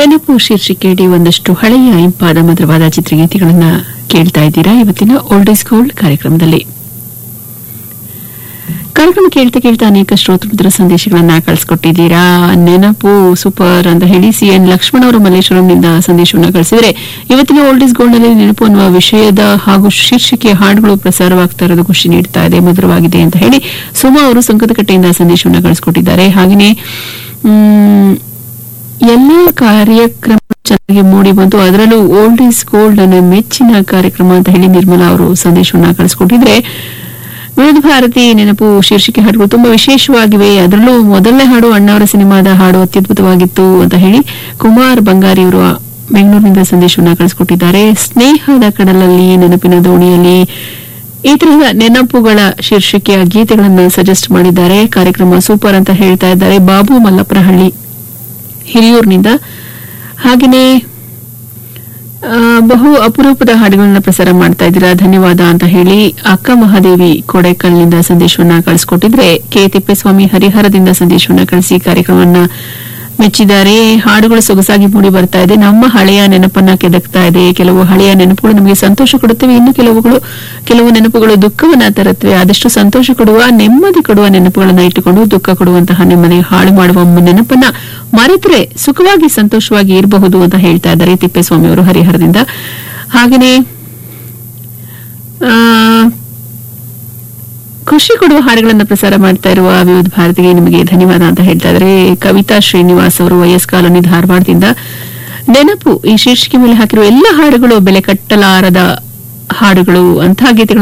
ನೆನಪು ಶೀರ್ಷಿಕೆಯಡಿ ಒಂದಷ್ಟು ಹಳೆಯ ಇಂಪಾದ ಮಧುರವಾದ ಚಿತ್ರಗೀತೆಗಳನ್ನ ಕೇಳ್ತಾ ಇದ್ದೀರಾ ಇವತ್ತಿನ ಓಲ್ಡ್ ಇಸ್ ಗೋಲ್ಡ್ ಕಾರ್ಯಕ್ರಮದಲ್ಲಿ ಕಾರ್ಯಕ್ರಮ ಕೇಳ್ತಾ ಕೇಳ್ತಾ ಅನೇಕ ಶ್ರೋತೃದ್ರ ಸಂದೇಶಗಳನ್ನ ಕಳಿಸ್ಕೊಟ್ಟಿದ್ದೀರಾ ನೆನಪು ಸೂಪರ್ ಅಂತ ಹೇಳಿ ಸಿ ಎನ್ ಲಕ್ಷ್ಮಣ್ ಅವರು ಮಲ್ಲೇಶ್ವರಂನಿಂದ ಸಂದೇಶವನ್ನು ಕಳಿಸಿದರೆ ಇವತ್ತಿನ ಓಲ್ಡ್ ಇಸ್ ಗೋಲ್ಡ್ ನಲ್ಲಿ ನೆನಪು ಅನ್ನುವ ವಿಷಯದ ಹಾಗೂ ಶೀರ್ಷಿಕೆಯ ಹಾಡುಗಳು ಪ್ರಸಾರವಾಗ್ತಾ ಇರೋದು ಖುಷಿ ನೀಡ್ತಾ ಇದೆ ಮಧುರವಾಗಿದೆ ಅಂತ ಹೇಳಿ ಸುಮಾ ಅವರು ಸಂಕಟಕಟ್ಟೆಯಿಂದ ಸಂದೇಶವನ್ನು ಕಳಿಸ್ಕೊಟ್ಟಿದ್ದಾರೆ ಹಾಗೆಯೇ ಮ್, ಎಲ್ಲ ಕಾರ್ಯಕ್ರಮ ಚೆನ್ನಾಗಿ ಮೂಡಿ ಬಂತು ಅದರಲ್ಲೂ ಓಲ್ಡ್ ಈಸ್ ಗೋಲ್ಡ್ ನನ್ನ ಮೆಚ್ಚಿನ ಕಾರ್ಯಕ್ರಮ ಅಂತ ಹೇಳಿ ನಿರ್ಮಲಾ ಅವರು ಸಂದೇಶವನ್ನ ಕಳಿಸ್ಕೊಟ್ಟಿದ್ರೆ ವಿವಿಧ ಭಾರತಿ ನೆನಪು ಶೀರ್ಷಿಕೆ ಹಾಡುಗಳು ತುಂಬಾ ವಿಶೇಷವಾಗಿವೆ ಅದರಲ್ಲೂ ಮೊದಲನೇ ಹಾಡು ಅಣ್ಣವರ ಸಿನಿಮಾದ ಹಾಡು ಅತ್ಯದ್ಭುತವಾಗಿತ್ತು ಅಂತ ಹೇಳಿ ಕುಮಾರ್ ಬಂಗಾರಿ ಅವರು ಬೆಂಗಳೂರಿನಿಂದ ಸಂದೇಶವನ್ನ ಕಳಿಸ್ಕೊಟ್ಟಿದ್ದಾರೆ ಸ್ನೇಹದ ಕಡಲಲ್ಲಿ ನೆನಪಿನ ದೋಣಿಯಲ್ಲಿ ಈ ತರಹದ ನೆನಪುಗಳ ಶೀರ್ಷಿಕೆಯ ಗೀತೆಗಳನ್ನು ಸಜೆಸ್ಟ್ ಮಾಡಿದ್ದಾರೆ ಕಾರ್ಯಕ್ರಮ ಸೂಪರ್ ಅಂತ ಹೇಳ್ತಾ ಇದ್ದಾರೆ ಬಾಬು ಮಲ್ಲಪ್ರಹಳ್ಳಿ ಹಿರಿಯೂರಿನಿಂದ ಹಾಗೆಯೇ ಆ, ಬಹು ಅಪರೂಪದ ಹಾಡುಗಳನ್ನ ಪ್ರಸಾರ ಮಾಡ್ತಾ ಇದ್ದೀರಾ ಧನ್ಯವಾದ ಅಂತ ಹೇಳಿ ಅಕ್ಕ ಮಹಾದೇವಿ ಕೊಡೈಕಲ್ನಿಂದ ಸಂದೇಶವನ್ನ ಕಳಿಸ್ಕೊಟ್ಟಿದ್ರೆ ಕೆ ತಿಪ್ಪೇಸ್ವಾಮಿ ಹರಿಹರದಿಂದ ಸಂದೇಶವನ್ನ ಕಳಿಸಿ ಕಾರ್ಯಕ್ರಮವನ್ನ ಮೆಚ್ಚಿದ್ದಾರೆ ಹಾಡುಗಳು ಸೊಗಸಾಗಿ ಮೂಡಿ ಬರ್ತಾ ಇದೆ ನಮ್ಮ ಹಳೆಯ ನೆನಪನ್ನ ಕೆದಕ್ತಾ ಇದೆ ಕೆಲವು ಹಳೆಯ ನೆನಪುಗಳು ನಮಗೆ ಸಂತೋಷ ಕೊಡುತ್ತವೆ ಇನ್ನು ಕೆಲವುಗಳು ಕೆಲವು ನೆನಪುಗಳು ದುಃಖವನ್ನ ತರುತ್ತವೆ ಆದಷ್ಟು ಸಂತೋಷ ಕೊಡುವ ನೆಮ್ಮದಿ ಕೊಡುವ ನೆನಪುಗಳನ್ನ ಇಟ್ಟುಕೊಂಡು ದುಃಖ ಕೊಡುವಂತಹ ನೆಮ್ಮದಿ ಹಾಳು ಮಾಡುವ ನೆನಪನ್ನ ಮರೆತರೆ ಸುಖವಾಗಿ ಸಂತೋಷವಾಗಿ ಇರಬಹುದು ಅಂತ ಹೇಳ್ತಾ ಇದ್ದಾರೆ ತಿಪ್ಪೇಸ್ವಾಮಿ ಅವರು ಹರಿಹರದಿಂದ ಹಾಗೆಯೇ ಆ, ಖುಷಿ ಕೊಡುವ ಹಾಡುಗಳನ್ನು ಪ್ರಸಾರ ಮಾಡ್ತಾ ಇರುವ ವಿವಿಧ ಭಾರತಿಗೆ ನಿಮಗೆ ಧನ್ಯವಾದ ಅಂತ ಹೇಳ್ತಾ ಇದ್ದಾರೆ ಕವಿತಾ ಶ್ರೀನಿವಾಸ್ ಅವರು ವೈಎಸ್ ಕಾಲೋನಿ ಧಾರವಾಡದಿಂದ ನೆನಪು ಈ ಶೀರ್ಷಿಕೆ ಮೇಲೆ ಹಾಕಿರುವ ಎಲ್ಲ ಹಾಡುಗಳು ಬೆಲೆ ಕಟ್ಟಲಾರದ ಹಾಡುಗಳು ಅಂತಹ ಗೀತೆಗಳು